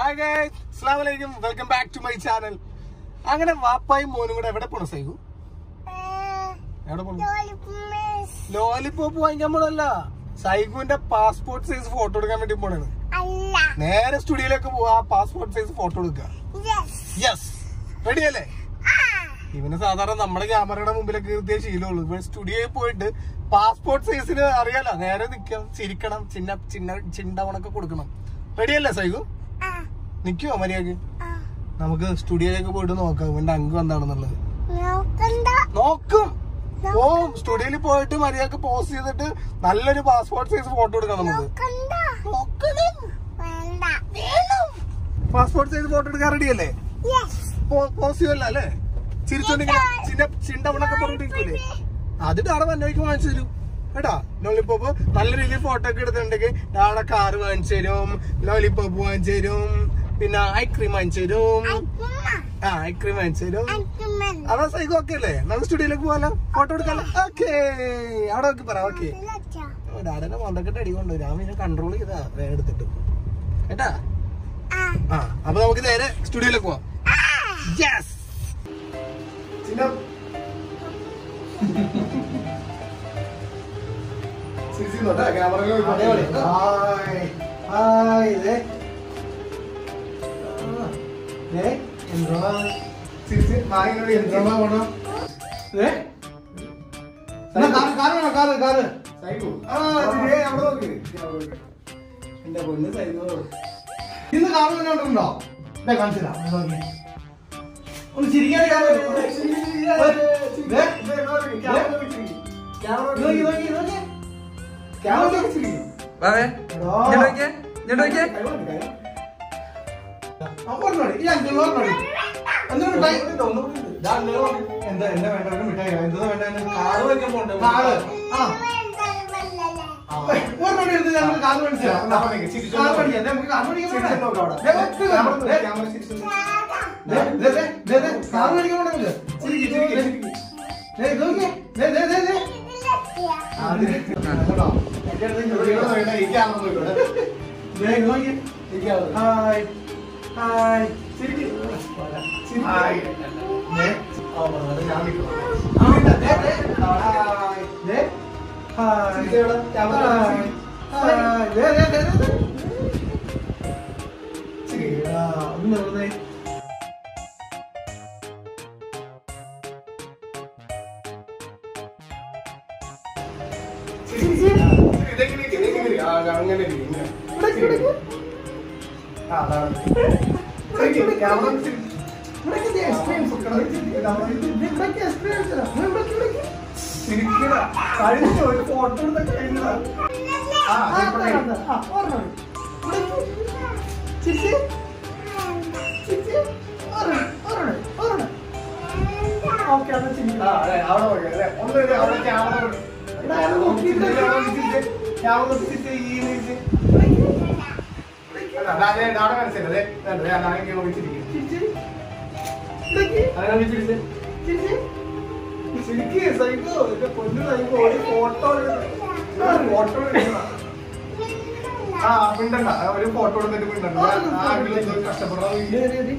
Hi guys അസ്സലാമു അലൈക്കും welcome back to my channel അങ്ങനെ വാപ്പായും മോനും കൂടെ എവിടെ പോണു സൈഗു എവിടെ പോണു ലോലിപ്പോപ്പ് വാങ്ങിക്കാൻ പോണല്ല സൈഗുവിന്റെ പാസ്പോർട്ട് സൈസ് ഫോട്ടോ എടുക്കാൻ വേണ്ടി പോണാണ് അല്ല നേരെ സ്റ്റുഡിയോയിലേക്ക് പോവാ പാസ്പോർട്ട് സൈസ് ഫോട്ടോ എടുക്കുക യെസ് യെസ് റെഡി അല്ലേ ഇവന് സാധാരണ നമ്മുടെ ക്യാമറയുടെ മുമ്പിലൊക്കെ നിർത്തിയ ശീലമുള്ളൂ ഇവൻ സ്റ്റുഡിയോയിൽ പോയിട്ട് പാസ്പോർട്ട് സൈസിന് അറിയാലോ നേരെ നിക്കണം ചിരിക്കണം ചിന്ന ചിന്ന ചിണ്ടവണൊക്കെ കൊടുക്കണം റെഡി അല്ലേ സൈഗു ആ നിക്കുവോ മര്യാദക്ക് ആ നമുക്ക് സ്റ്റുഡിയോയിലേക്ക് പോയിട്ട് നോക്കാം ഇവന്റെ അംഗം എന്താണെന്നുള്ളത് നോക്കണ്ട നോക്കും പോവും സ്റ്റുഡിയോയിൽ പോയിട്ട് മര്യാദക്ക് പോസ്റ്റ് ചെയ്തിട്ട് നല്ലൊരു പാസ്പോർട്ട് സൈസ് ഫോട്ടോ എടുക്കാം നമുക്ക് നോക്കണ്ട നോക്കണം വേണ്ട പാസ്പോർട്ട് സൈസ് ഫോട്ടോ എടുക്കാൻ റെഡി അല്ലേ യെസ് പോസ്റ്റ് ചെയ്യുമല്ലോ അല്ലേ ചിരിച്ചോണ്ടിങ്ങനെ ചിന്ന ചിണ്ടവണൊക്കെ പറഞ്ഞിട്ടിരിക്കൂലേ അതിട്ട് അവിടെ വന്നവയ്ക്ക് വാങ്ങിച്ചു തരും കേട്ടാ ലോലിപ്പോപ്പ് നല്ല രീതിയിൽ ഫോട്ടോ ഒക്കെ എടുത്തിട്ടുണ്ടെങ്കിൽ അവിടെ കാറ് വാങ്ങിച്ചു തരും ലോലിപ്പോപ്പ് വാങ്ങിച്ചു തരും പിന്നെ ഐസ്ക്രീം വാങ്ങിച്ചു തരും ആ ഐസ്ക്രീം വാങ്ങിച്ചു തരും അവിടെ സൈക്കോ ഒക്കെ അല്ലേ നമുക്ക് സ്റ്റുഡിയോയിലേക്ക് പോകാലോ ഫോട്ടോ എടുക്കാലോ ഓക്കേ അവിടെ നോക്കി പറ ഓക്കെ ഡാഡനെ മൊന്തക്കെട്ട് അടി കൊണ്ടുവരും ഞാൻ പിന്നെ കൺട്രോൾ ചെയ്താ വേഗം എടുത്തിട്ട് കേട്ടാ ആ അപ്പൊ നമുക്ക് നേരെ സ്റ്റുഡിയോയിലേക്ക് പോവാം യെസ് ചിന്നം ഹായ് ഹായ് ദേ ദേ എന്തുവാ ചിരിച്ച് വാങ്ങിനോട് എന്തുവാ പോണോ ദേ കാറ് കാറ് വേണോ കാറ് കാറ് ആ ദേ അവിടെ നോക്ക് എന്റെ പൊന്ന് സൈക്കോ ഇന്ന് കാറ് തന്നെ ഉണ്ടോ ദേ കാണിച്ചു തരാം ദേ നോക്കിയേ ഒന്ന് ചിരിക്കാൻ വാവേ ഇങ്ങോട്ട് നോക്കിയേ ഇങ്ങോട്ട് നോക്കിയേ എന്താ എന്താ വേണ്ട ഒരു മിഠായി എന്താ വേണ്ട കാറ് വെക്കാൻ പോണ്ടേ കാറ് ആ ഒരെണ്ണം എടുത്ത് ഞങ്ങൾ കാറ് മേടിച്ചാ കാറ് മേടിക്കാം നമുക്ക് കാറ് മേടിക്കാൻ പോകണം കാറ് മേടിക്കാൻ പോകണം ഹായ് ഹായ് ഹായ് ഹായ് കഴിഞ്ഞ ഒരു ഫോട്ടോ എടുത്ത കഴിഞ്ഞതാ ഓക്കെ അവിടെ ചിരിക്കും അവിടെ നോക്കി അല്ലേ ഒന്ന് അവിടെ ക്യാമറ ക്യാമറ നോക്കിയിട്ട് ഈ നീച്ച് അവിടെ മനസ്സിലല്ലേ അങ്ങനെ നോക്കി ചിരിക്കും അങ്ങനെ നോക്കി ചിരിച്ച് ശരിക്ക് സൈക്കോ എന്റെ പൊന്നു സൈക്കോ ഒരു ഫോട്ടോ ഫോട്ടോ ആ മിണ്ടണ്ട ഒരു ഫോട്ടോ എടുത്തിട്ട് മിണ്ടണ്ട ആ ഇതിലെന്തോ കഷ്ടപ്പെടാൻ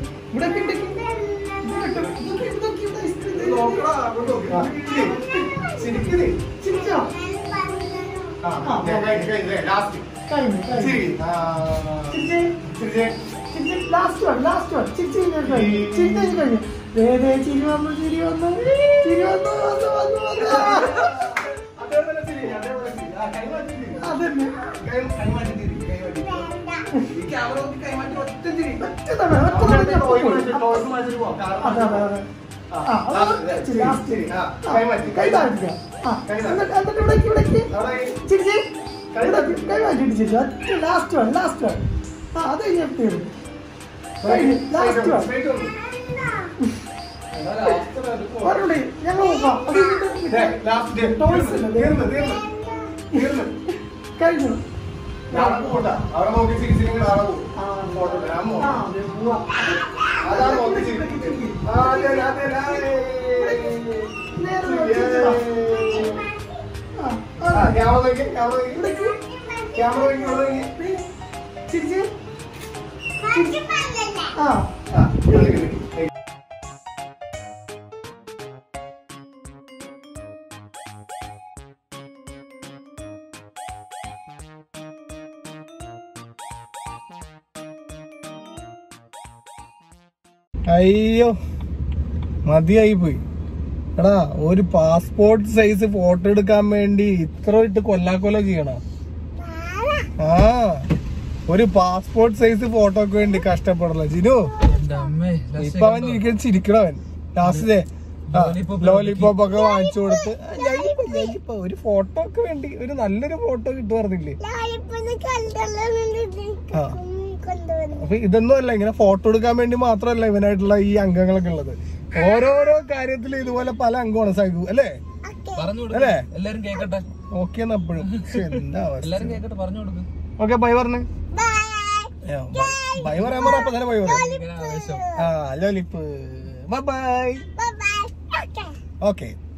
നോക്കടാ അങ്ങോട്ട് നോക്കി ശരിക്കും ചിരിച്ചോ ആ ലാസ്റ്റ് ശരി ആ ചിരിച്ചേ ലാസ്റ്റ് വൺ ലാസ്റ്റ് വൺ ചിരിച്ചു കഴിഞ്ഞു ചിരിച്ചു കഴിഞ്ഞു വേദേ ചിരി വന്നു ചിരി വന്നു ചിരി വന്നു വന്നു വന്നു വന്നു അതേപോലെ ചിരി അതേപോലെ ചിരി ആ കൈമാറ്റി ചിരി അതന്നെ കൈ കൈമാറ്റി ചിരി കൈമാറ്റി ഈ ക്യാമറ നോക്കി കൈമാറ്റി ഒറ്റ ചിരി ഒറ്റ തവണ ഒറ്റ തവണ ഞാൻ ടോയ്സ് പോയി. മാറ്റി ടോയ്സ് മാറ്റി പോവാം അതെ അതെ അതെ ആ അത് ചിരി ലാസ്റ്റ് ചിരി ആ, കൈ മാറ്റി, കൈ കൈ താഴ്ത്തിക്ക ആ കൈ താഴ്ത്തി. എന്നിട്ട് എന്നിട്ട് ഇവിടേക്ക് ഇവിടേക്ക് അവിടെ ചിരിച്ച് കൈ താഴ്ത്തി. കൈ മാറ്റിട്ട് ചിരിച്ചു ഒറ്റ ലാസ്റ്റ് വൺ ലാസ്റ്റ് വൺ ആ അത് ഞാൻ തീർന്നു കഴിഞ്ഞു ലാസ്റ്റ് വൺ സ്ട്രൈറ്റ് വന്നു പറഞ്ഞോളി ഞങ്ങൾ നോക്കാം അത് കഴിഞ്ഞിട്ട് ലാസ്റ്റ് ഡേ ടോയ്സ് ഇല്ല, തീർന്നു തീർന്നു തീർന്നു കഴിഞ്ഞു നാളെ പോകണ്ട അവിടെ നോക്കി ചിരിച്ചില്ലെങ്കിൽ നാളെ പോകും ആ ഫോട്ടോ ഞാൻ ആ പോകാം അതെ പോവാം അതാണ് നോക്കി ചിരിക്കുന്നത് ആ അതെ അതെ അതെ നേരെ ചിരിച്ചതാ. ആ, ആ. ക്യാമറ നോക്കി ക്യാമറ നോക്കി ഇവിടേക്ക് ക്യാമറ നോക്കി ഇവിടെ നോക്കി ചിരിച്ച് കാറ്റ് ആ ആ, ഇതൊക്കെ കിട്ടി. അയ്യോ മതിയായി പോയി എടാ ഒരു പാസ്പോർട്ട് സൈസ് ഫോട്ടോ എടുക്കാൻ വേണ്ടി ഇത്ര ഇട്ട് കൊല്ലാക്കൊല ചെയ്യണ ആ ഒരു പാസ്പോർട്ട് സൈസ് ഫോട്ടോക്ക് വേണ്ടി കഷ്ടപ്പെടല ജിനു എന്റെ അമ്മേ ഇപ്പൊ അവൻ ഇരിക്കാൻ ചിരിക്കണവൻ ലാസ്റ്റ് Lollipop ലോലിപോപ്പ് ഒക്കെ വാങ്ങിച്ചു കൊടുത്ത് ആ, ഞാനിപ്പോ- ഞാനിപ്പോ ഒരു ഫോട്ടോ ഒക്കെ വേണ്ടി ഒരു നല്ലൊരു ഫോട്ടോ കിട്ടു പറഞ്ഞില്ലേ ഞാനിപ്പൊന്ന് കണ്ടുള്ള ആ. കൊണ്ടുവന്നു അപ്പൊ ഇതൊന്നും അല്ല ഇങ്ങനെ ഫോട്ടോ എടുക്കാൻ വേണ്ടി മാത്രമല്ല ഇവനായിട്ടുള്ള ഈ അംഗങ്ങളൊക്കെ ഉള്ളത് ഓരോരോ കാര്യത്തിൽ ഇതുപോലെ പല അംഗമാണ് സൈഗു അല്ലേ പറഞ്ഞു കൊടുക്ക് അല്ലേ? എല്ലാരും കേക്കട്ടെ ഓക്കെ എപ്പോഴും എന്താ അവസ്ഥ എല്ലാരും കേക്കട്ടെ പറഞ്ഞു കൊടുക്ക് ഓക്കെ ബൈ പറഞ്ഞു ബൈ ബൈ പറയാൻ പറഞ്ഞ അപ്പൊ തന്നെ ബൈ പറയാം ഭയങ്കര ആവേശം ആ lollipop bye bye bye bye okay okay